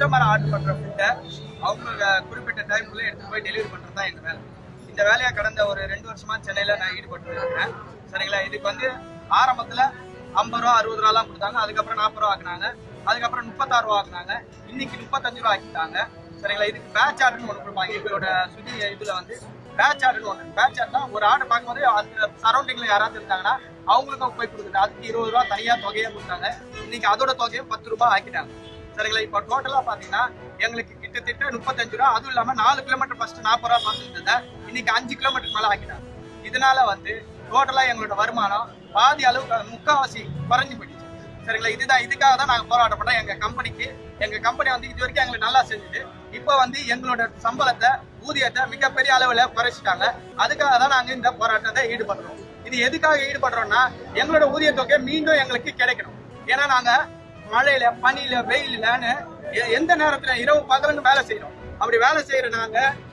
customer order பண்ற ஃபுட்டை அவங்க குறிப்பிட்ட டைம்குள்ள எடுத்து போய் டெலிவரி பண்றது தான் எங்க வேலை இந்த வேலையை கடந்த ஒரு ரெண்டு வருஷமா சென்னையில நான் ஈடுபட்டு இருக்கிறேன் சரிங்களா இதுக்கு வந்து ஆரம்பத்துல ஐம்பது ரூபா அறுபது ரூபாலாம் கொடுத்தாங்க அதுக்கப்புறம் நாற்பது ரூபா ஆக்குனாங்க அதுக்கப்புறம் முப்பத்தாறு ரூபா ஆக்குனாங்க இன்னைக்கு முப்பத்தஞ்சு ரூபா ஆக்கிட்டாங்க சரிங்களா இதுக்கு பேட்ச் ஆர்டர்னு ஒன்று கொடுப்பாங்க எங்களோட சுஜி இதுல வந்து பேட்ச் ஆர்டர்னு ஒன்று பேட்ச் ஆர்டர்னா ஒரு ஆர்டர் பார்க்கும்போது அந்த சரௌண்டிங்ல யாராவது இருந்தாங்கன்னா அவங்களுக்கும் போய் கொடுக்குது அதுக்கு இருபது ரூபா தனியா தொகையா கொடுத்தாங்க இன்னைக்கு அதோட தொகையை பத்து ரூபாய் ஆக்கிட்டாங்க சரிங்களா இப்போ டோட்டலா பாத்தீங்கன்னா எங்களுக்கு கிட்டத்தட்ட முப்பத்தஞ்சு ரூபா அதுவும் இல்லாம நாலு கிலோமீட்டர் ஃபர்ஸ்ட் நாற்பது ரூபா பார்த்துருந்தத இன்னைக்கு அஞ்சு கிலோமீட்டர் மேல ஆக்கிட்டாங்க இதனால வந்து டோட்டலா எங்களோட வருமானம் பாதி அளவுக்கு முக்காவாசி குறைஞ்சு போயிடுச்சு சரிங்களா இதுதான் இதுக்காக தான் நாங்க போராட்டம் பண்றோம் எங்க கம்பெனிக்கு எங்க கம்பெனி வந்து இது வரைக்கும் எங்களுக்கு நல்லா செஞ்சது இப்போ வந்து எங்களோட சம்பளத்தை ஊதியத்தை மிகப்பெரிய அளவுல குறைச்சிட்டாங்க அதுக்காக தான் நாங்க இந்த போராட்டத்தை ஈடுபடுறோம் இது எதுக்காக ஈடுபடுறோம்னா எங்களோட ஊதிய தொகை மீண்டும் எங்களுக்கு கிடைக்கணும் ஏன்னா நாங்க மழையில பனியில வெயிலன்னு எ- எந்த நேரத்துல இரவு பகல்னு வேலை செய்யறோம் அப்படி வேலை செய்யற நாங்க